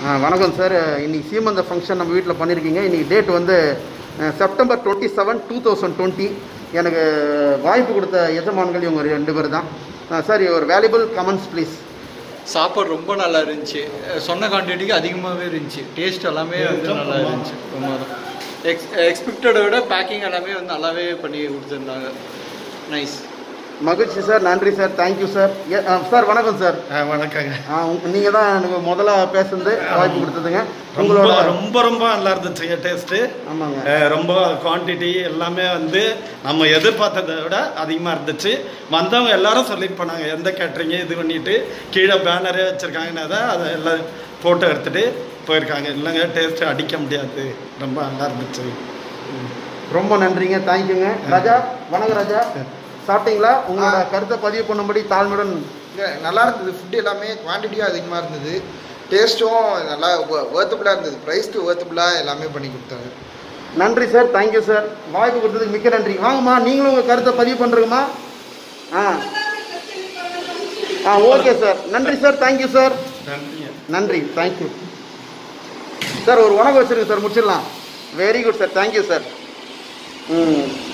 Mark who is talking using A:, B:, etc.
A: ஆ, வணக்கம் சார் இன்னைக்கு சீமந்த ஃபங்க்ஷன் நம்ம வீட்டில் பண்ணியிருக்கீங்க இன்னைக்கு டேட் வந்து ah, September twenty seven two thousand twenty எனக்கு வாய்ப்பு கொடுத்த எஜமான்கள் இவங்க ரெண்டு பேர் தான் சார் ஒரு வேல்யூபிள் கமெண்ட்ஸ் ப்ளீஸ்
B: சாப்பாடு ரொம்ப நல்லா இருந்துச்சு அஹ் சொன்ன குவான்டிட்டிக்கு அதிகமாகவே இருந்துச்சு டேஸ்ட் எல்லாமே வந்து நல்லா இருந்துச்சு ரொம்ப எக்ஸ் எக்ஸ்பெக்டடை விட பேக்கிங் எல்லாமே வந்து நல்லாவே பண்ணி கொடுத்துருந்தாங்க நைஸ்
A: மகிழ்ச்சி சார் நன்றி சார் தேங்க்யூ சார் சார் வணக்கம் சார்
C: வணக்கங்க
A: நீங்கள் தான் எனக்கு முதல்ல பேசுனது வாய்ப்பு கொடுத்ததுங்க
C: ரொம்ப
A: உங்களோட
C: ரொம்ப ரொம்ப நல்லா இருந்துச்சுங்க டேஸ்ட்டு
A: ஆமாங்க
C: ரொம்ப குவான்டிட்டி எல்லாமே வந்து நம்ம எதிர்பார்த்ததை விட அதிகமாக இருந்துச்சு வந்தவங்க எல்லாரும் சொல்லிட்டு போனாங்க எந்த கேட்ரிங்க இது பண்ணிட்டு கீழே பேனரே வச்சுருக்காங்கன்னா தான் அதை எல்லாம் ஃபோட்டோ எடுத்துகிட்டு போயிருக்காங்க இல்லைங்க டேஸ்ட்டு அடிக்க முடியாது ரொம்ப நல்லா இருந்துச்சு
A: ரொம்ப நன்றிங்க தேங்க்யூங்க ராஜா வணக்கம் ராஜா சாப்பிட்டீங்களா உங்களோட கருத்தை பதிவு பண்ணும்படி தாழ்மையுடன்
D: இங்க நல்லா இருந்தது ஃபுட் எல்லாமே குவான்டிட்டியும் அதிகமாக இருந்தது டேஸ்ட்டும் நல்லா வேர்த்தபுளாக இருந்தது ப்ரைஸ்க்கு வேர்த்தபுளாக எல்லாமே பண்ணி கொடுத்தாங்க
A: நன்றி சார் தேங்க்யூ சார் வாய்ப்பு கொடுத்ததுக்கு மிக்க நன்றி வாங்கம்மா நீங்களும் உங்கள் கருத்தை பதிவு பண்ணுறீங்கம்மா ஆ ஆ ஓகே சார் நன்றி சார் தேங்க்யூ சார்
C: நன்றிங்க
A: நன்றி தேங்க்யூ சார் ஒரு உணவு வச்சுருங்க சார் முடிச்சிடலாம் very good sir thank you sir ம்